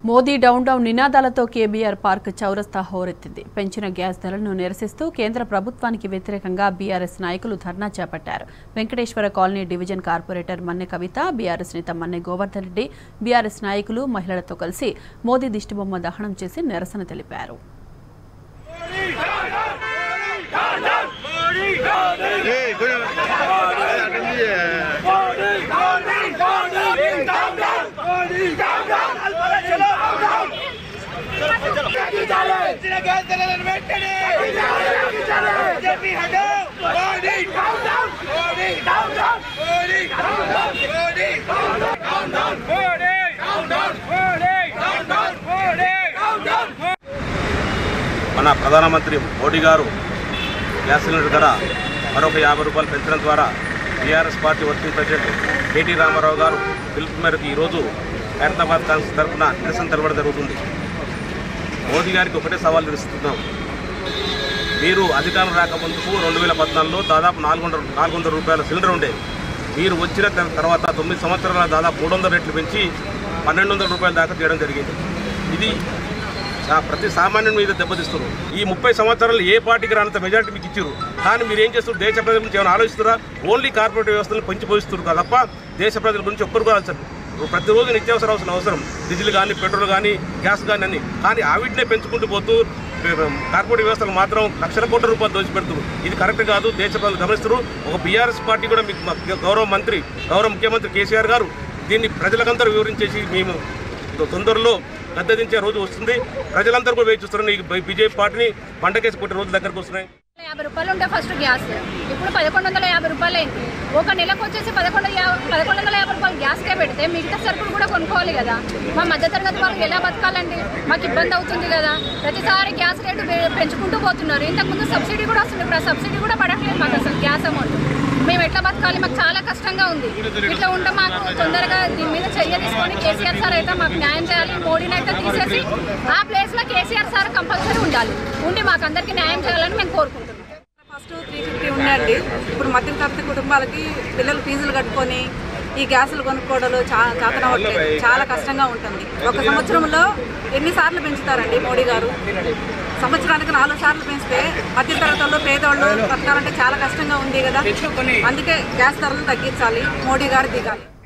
Modi down down నినాదాలతో KBR park చౌరస్తా హోరెత్తింది పెంచిన గ్యాస్ ధరలను నిరసిస్తూ కేంద్ర ప్రభుత్వానికి వ్యతిరేకంగా బీఆర్ఎస్ నాయకులు ధర్నా చేపట్టారు Venkateswara colony division corporator Manne Kavitha BRS నేత మన్నె గోవర్ధన్ రెడ్డి బీఆర్ఎస్ నాయకులు మహిళలతో కలిసి మోదీ దిష్టిబొమ్మ దహనం చేసి నిరసన తెలిపారు ఏయ్ కొంచెం అటెండ్ చేయ. మన ప్రధానమంత్రి మోడీ గారు గ్యాస్ సిలిండర్ ధర మరొక యాభై రూపాయలు పెంచడం ద్వారా TRS party working president KT Rama Rao గారు పిలుపు మేరకు ఈరోజు హైదరాబాద్ కాంగ్రెస్ తరఫున నిరసన తెలవడం జరుగుతుంది మోదీ గారికి ఒకటే సవాల్ విరుస్తున్నాం మీరు అధికారం రాకముందుకు రెండు వేల పద్నాలుగులో దాదాపు నాలుగు వందల నాలుగు వందల రూపాయల సిలిండర్ ఉండేది మీరు వచ్చిన తర్- తర్వాత తొమ్మిది సంవత్సరాల దాదాపు మూడు వందల రెట్లు పెంచి పన్నెండు వందల రూపాయల దాకా చేయడం జరిగింది ఇది సా- ప్రతి సామాన్యుని మీద దెబ్బతీస్తున్నారు ఈ ముప్పై సంవత్సరాలు ఏ పార్టీకి రానంత మెజారిటీ మీకు ఇచ్చారు కానీ మీరు ఏం చేస్తారు దేశ ప్రజల గురించి ఏమైనా ఆలోచిస్తారా ఓన్లీ కార్పొరేట్ వ్యవస్థను పెంచి పోయిస్తున్నారు తప్ప దేశ ప్రజల గురించి ఒక్కరు కూడా ఆలోచన ప్రతిరోజు నిత్యావసర అవసరం అవసరం డీజిల్ కానీ పెట్రోల్ కానీ గ్యాస్ కానీ అన్ని కానీ ఆవిటినే పెంచుకుంటూ పోతూ కార్పొరేట్ వ్యవస్థలు మాత్రం లక్షల కోట్ల రూపాయలు దోచిపెడుతున్నారు ఇది కరెక్ట్ కాదు దేశ ప్రజలు గమనిస్తారు ఒక బీఆర్ఎస్ పార్టీ కూడా మీకు మా గౌరవ మంత్రి గౌరవ ముఖ్యమంత్రి కేసీఆర్ గారు దీన్ని ప్రజలకందరూ వివరించేసి మేము తొందరలో గద్దెదించే రోజు వస్తుంది ప్రజలందరూ కూడా వేచి చూస్తున్నారు ఈ బీజేపీ పార్టీని పండగేసి కొట్టే రోజులు దగ్గరకు వస్తున్నాయి యాభై రూపాయలు ఉంటే ఫస్ట్ గ్యాస్ ఇప్పుడు పదకొండు వందల యాభై రూపాయలు అయింది ఒక నెలకు వచ్చేసి పదకొండు యా- పదకొండు వందల యాభై రూపాయలు గ్యాస్కే పెడితే మిగతా సరుకులు కూడా కొనుక్కోవాలి కదా మా మధ్యతరగతి వాళ్ళకి ఎలా బతకాలండి మాకు ఇబ్బంది అవుతుంది కదా ప్రతిసారి గ్యాస్ రేటు పె- పెంచుకుంటూ పోతున్నారు ఇంతకుముందు సబ్సిడీ కూడా వస్తుంది ఇప్పుడు ఆ సబ్సిడీ కూడా పడట్లేదు మాకు అసలు గ్యాస్ అమౌంట్ మేము ఎట్లా బతకాలి మాకు చాలా కష్టంగా ఉంది ఇట్లా ఉంటే మాకు తొందరగా దీని మీద చర్య తీసుకొని కేసీఆర్ సార్ అయితే మాకు న్యాయం చేయాలి మోడీని అయితే తీసేసి ఆ ప్లేస్లో కేసీఆర్ సార్ కంపల్సరీ ఉండాలి ఉండి మాకు అందరికీ న్యాయం చేయాలని మేము కోరుకుంటున్నాం ఫస్ట్ త్రీ ఫిఫ్టీ ఉండండి ఇప్పుడు మధ్య తరగతి కుటుంబాలకి పిల్లలు ఫీజులు కట్టుకొని ఈ గ్యాసులు కొనుక్కోవడాలు చాలా చాతన అవ్వట్లేదు చాలా కష్టంగా ఉంటుంది ఒక సంవత్సరంలో ఎన్నిసార్లు పెంచుతారండి మోడీ గారు సంవత్సరానికి నాలుగు సార్లు పెంచితే మధ్య తరగతుల్లో పేదవాళ్ళు బతకాలంటే చాలా కష్టంగా ఉంది కదా అందుకే గ్యాస్ ధరలు తగ్గించాలి మోడీ గారు దిగాలి